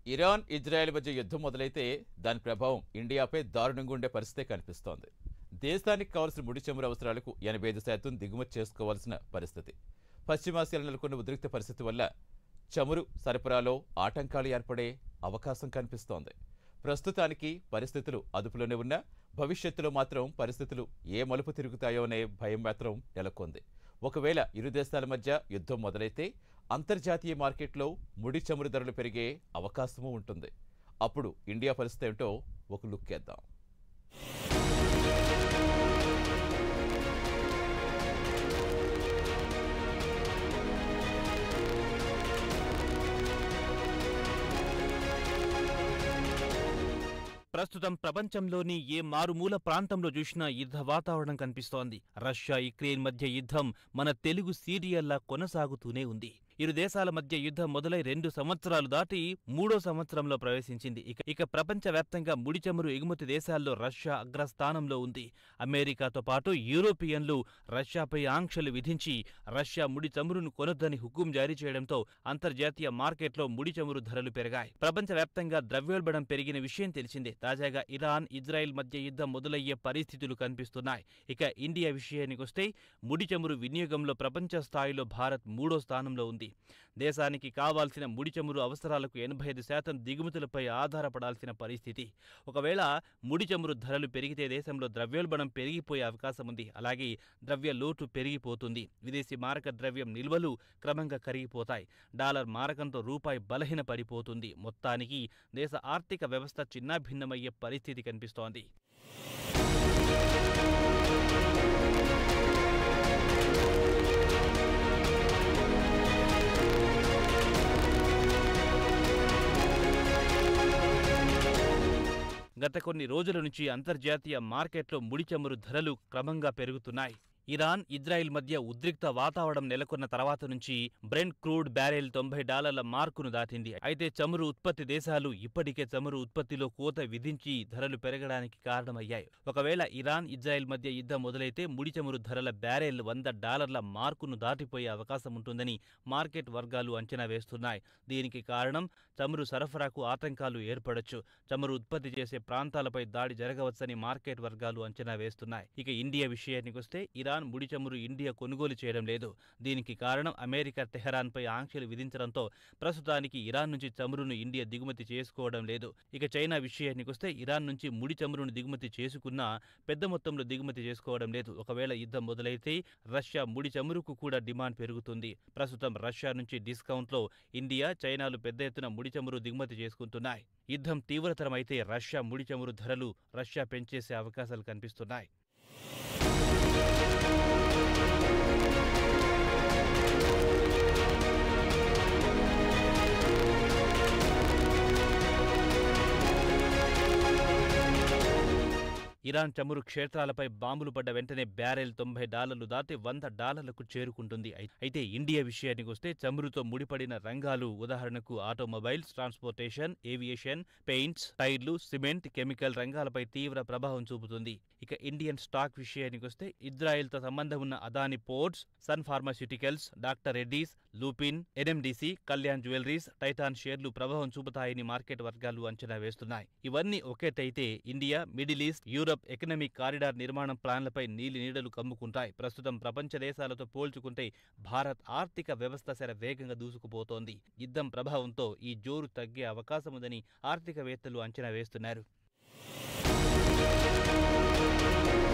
Iran Israel మధ్య యుద్ధం మొదలైతే దాని ప్రభావం ఇండియాపై దారుణంగా ఉండే పరిస్థితే కనిపిస్తోంది దేశానికి కావాల్సిన ముడి చమురు అవసరాలకు ఎనభై ఐదు శాతం దిగుమతి చేసుకోవాల్సిన పరిస్థితి పశ్చిమాసియాలో నెలకొన్న ఉద్రిక్త పరిస్థితి వల్ల చమురు సరఫరాలో ఆటంకాలు ఏర్పడే అవకాశం కనిపిస్తోంది ప్రస్తుతానికి పరిస్థితులు అదుపులోనే ఉన్నా భవిష్యత్తులో మాత్రం పరిస్థితులు ఏ మలుపు తిరుగుతాయో అనే భయం మాత్రం నెలకొంది ఒకవేళ ఇరు దేశాల మధ్య యుద్ధం మొదలైతే అంతర్జాతీయ మార్కెట్లో ముడి చమురు ధరలు పెరిగే అవకాశమూ ఉంటుంది అప్పుడు ఇండియా పరిస్థితి ఏమిటో ఒక లుక్ వేద్దాం ప్రస్తుతం ప్రపంచంలోని ఏ మారుమూల ప్రాంతంలో చూసినా యుద్ధ వాతావరణం కనిపిస్తోంది రష్యా యుక్రెయిన్ మధ్య యుద్ధం మన తెలుగు సీరియల్లా కొనసాగుతూనే ఉంది ఇరు దేశాల మధ్య యుద్ధం మొదలై రెండు సంవత్సరాలు దాటి మూడో సంవత్సరంలో ప్రవేశించింది ఇక ఇక ప్రపంచవ్యాప్తంగా ముడి చమురు ఎగుమతి దేశాల్లో రష్యా అగ్రస్థానంలో ఉంది అమెరికాతో పాటు యూరోపియన్లు రష్యాపై ఆంక్షలు విధించి రష్యా ముడి చమురును కొనొద్దని హుకుం జారీ చేయడంతో అంతర్జాతీయ మార్కెట్లో ముడి చమురు ధరలు పెరిగాయి ప్రపంచవ్యాప్తంగా ద్రవ్యోల్బణం పెరిగిన విషయం తెలిసిందే తాజాగా ఇరాన్ ఇజ్రాయెల్ మధ్య యుద్ధం మొదలయ్యే పరిస్థితులు కనిపిస్తున్నాయి ఇక ఇండియా విషయానికొస్తే ముడి చమురు వినియోగంలో ప్రపంచ స్థాయిలో భారత్ మూడో స్థానంలో ఉంది దేశానికి కావాల్సిన ముడి చమురు అవసరాలకు ఎనభై ఐదు శాతం దిగుమతులపై ఆధారపడాల్సిన పరిస్థితి ఒకవేళ ముడి చమురు ధరలు పెరిగితే దేశంలో ద్రవ్యోల్బణం పెరిగిపోయే అవకాశం ఉంది అలాగే ద్రవ్య లోటు పెరిగిపోతుంది విదేశీ మారక ద్రవ్యం నిల్వలు క్రమంగా కరిగిపోతాయి డాలర్ మారకంతో రూపాయి బలహీన పడిపోతుంది మొత్తానికి దేశ ఆర్థిక వ్యవస్థ చిన్నాభిన్నమయ్యే పరిస్థితి కనిపిస్తోంది గత కొన్ని రోజుల నుంచి అంతర్జాతీయ మార్కెట్లో ముడి చమురు ధరలు క్రమంగా పెరుగుతున్నాయి ఇరాన్ ఇజ్రాయెల్ మధ్య ఉద్రిక్త వాతావరణం నెలకొన్న తర్వాత నుంచి బ్రెంట్ క్రూడ్ బ్యారెల్ తొంభై డాలర్ల మార్కును దాటింది అయితే చమురు ఉత్పత్తి దేశాలు ఇప్పటికే చమురు ఉత్పత్తిలో కోత విధించి ధరలు పెరగడానికి కారణమయ్యాయి ఒకవేళ ఇరాన్ ఇజ్రాయెల్ మధ్య యుద్ధం మొదలైతే ముడి చమురు ధరల బ్యారెల్ వంద డాలర్ల మార్కును దాటిపోయే అవకాశం ఉంటుందని మార్కెట్ వర్గాలు అంచనా వేస్తున్నాయి దీనికి కారణం చమురు సరఫరాకు ఆటంకాలు ఏర్పడొచ్చు చమురు ఉత్పత్తి చేసే ప్రాంతాలపై దాడి జరగవచ్చని మార్కెట్ వర్గాలు అంచనా వేస్తున్నాయి ఇక ఇండియా విషయానికొస్తే ఇరాన్ ముడి చమురు ఇండియా కొనుగోలు చేయడం లేదు దీనికి కారణం అమెరికా తెహరాన్పై ఆంక్షలు విధించడంతో ప్రస్తుతానికి ఇరాన్ నుంచి చమురును ఇండియా దిగుమతి చేసుకోవడం లేదు ఇక చైనా విషయానికొస్తే ఇరాన్ నుంచి ముడి చమురును దిగుమతి చేసుకున్నా పెద్ద మొత్తంలో దిగుమతి చేసుకోవడం లేదు ఒకవేళ యుద్ధం మొదలైతే రష్యా ముడి చమురుకు కూడా డిమాండ్ పెరుగుతుంది ప్రస్తుతం రష్యా నుంచి డిస్కౌంట్లో ఇండియా చైనాలు పెద్ద ఎత్తున ముడి చమురు దిగుమతి చేసుకుంటున్నాయి యుద్ధం తీవ్రతరమైతే రష్యా ముడి చమురు ధరలు రష్యా పెంచేసే అవకాశాలు కనిపిస్తున్నాయి ఇరాన్ చమురు క్షేత్రాలపై బాంబులు పడ్డ వెంటనే బ్యారెల్ తొంభై డాలర్లు దాటి వంద డాలర్లకు చేరుకుంటుంది అయి- అయితే ఇండియా విషయానికి వస్తే చమురుతో ముడిపడిన రంగాలు ఉదాహరణకు ఆటోమొబైల్స్ ట్రాన్స్పోర్టేషన్ ఏవియేషన్ పెయింట్స్ టైర్లు సిమెంట్ కెమికల్ రంగాలపై తీవ్ర ప్రభావం చూపుతుంది ఇక ఇండియన్ స్టాక్ విషయానికి వస్తే ఇజ్రాయెల్తో సంబంధం ఉన్న Adani ports sun pharmaceuticals doctor Reddy's Lupin NMDC Kalyan jewelleries Titan షేర్లు ప్రభావం చూపుతాయని మార్కెట్ వర్గాలు అంచనా వేస్తున్నాయి ఇవన్నీ ఒకేటైతే India middle east Europe economic corridor నిర్మాణం ప్లాన్లపై నీలి నీడలు కమ్ముకుంటాయి ప్రస్తుతం ప్రపంచ దేశాలతో పోల్చుకుంటే భారత్ ఆర్థిక వ్యవస్థ శర వేగంగా దూసుకుపోతోంది యుద్ధం ప్రభావంతో ఈ జోరు తగ్గే అవకాశం ఉందని ఆర్థికవేత్తలు అంచనా వేస్తున్నారు